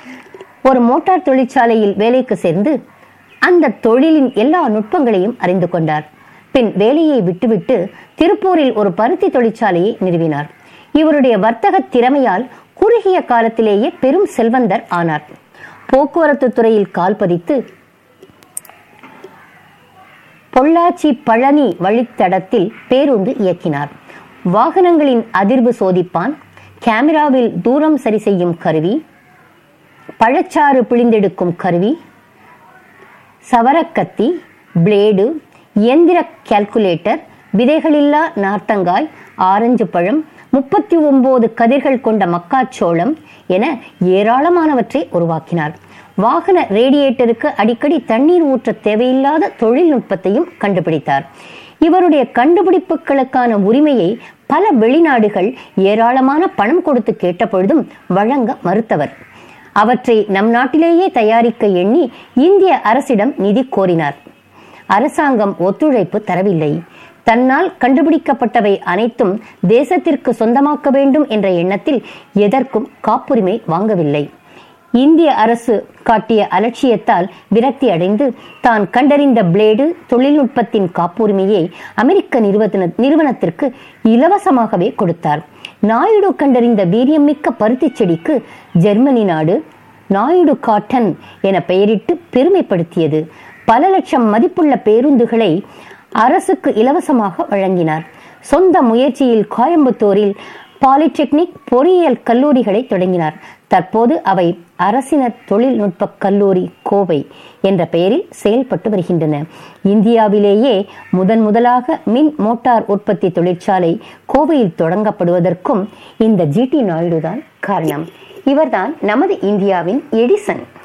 ஒரு மோட்டார் தொழிற்சாலையில் வேலைக்கு சேர்ந்து அந்த தொழிலின் எல்லா நுட்பங்களையும் அறிந்து கொண்டார் பின் வேலையை விட்டுவிட்டு திருப்பூரில் ஒரு பருத்தி தொழிற்சாலையை நிறுவினார் இவருடைய வர்த்தக திறமையால் குறுகிய காலத்திலேயே பெரும் செல்வந்தர் ஆனார் போக்குவரத்து துறையில் கால் பதித்து பொள்ளாச்சி பழனி வழித்தடத்தில் பேருந்து இயக்கினார் வாகனங்களின் அதிர்வு சோதிப்பான் கேமராவில் தூரம் சரி செய்யும் கருவி பழச்சாறு பிழிந்தெடுக்கும் கருவி சவரக்கத்தி பிளேடு இயந்திர கால்குலேட்டர் விதைகளில்லா நார்த்தங்காய் ஆரஞ்சு பழம் முப்பத்தி ஒன்பது கதிர்கள் கொண்ட மக்காச்சோளம் என ஏராளமானவற்றை உருவாக்கினார் வாகன ரேடியேட்டருக்கு அடிக்கடி தண்ணீர் ஊற்ற தேவையில்லாத தொழில்நுட்பத்தையும் கண்டுபிடித்தார் இவருடைய கண்டுபிடிப்புகளுக்கான உரிமையை பல வெளிநாடுகள் ஏராளமான பணம் கொடுத்து கேட்டபொழுதும் வழங்க மறுத்தவர் அவற்றை நம் நாட்டிலேயே தயாரிக்க எண்ணி இந்திய அரசிடம் நிதி கோரினார் அரசாங்கம் ஒத்துழைப்பு தரவில்லை தன்னால் கண்டுபிடிக்கப்பட்டவை அனைத்தும் தேசத்திற்கு சொந்தமாக்க வேண்டும் என்ற எண்ணத்தில் எதற்கும் காப்புரிமை வாங்கவில்லை இந்திய அரசு காட்டிய அலட்சியத்தால் விரக்தி அடைந்து தான் கண்டறிந்த பிளேடு தொழில்நுட்பத்தின் காப்புரிமையை அமெரிக்க நிறுவன நிறுவனத்திற்கு இலவசமாகவே கொடுத்தார் நாயுடு கண்டறிந்த வீரியமிக்க பருத்தி செடிக்கு ஜெர்மனி நாடு நாயுடு காட்டன் என பெயரிட்டு பெருமைப்படுத்தியது பல லட்சம் மதிப்புள்ள பேருந்துகளை அரசுக்கு இலவசமாக வழங்கினார் சொந்த முயற்சியில் கோயம்புத்தூரில் பாலிடெக்னிக் பொறியியல் கல்லூரிகளை தொடங்கினார் தற்போது அவை அரசினர் தொழில்நுட்ப கல்லூரி கோவை என்ற பெயரில் செயல்பட்டு வருகின்றன இந்தியாவிலேயே முதன் முதலாக மின் மோட்டார் உற்பத்தி தொழிற்சாலை கோவையில் தொடங்கப்படுவதற்கும் இந்த ஜிடி நாயுடு தான் காரணம் இவர்தான் நமது இந்தியாவின் எடிசன்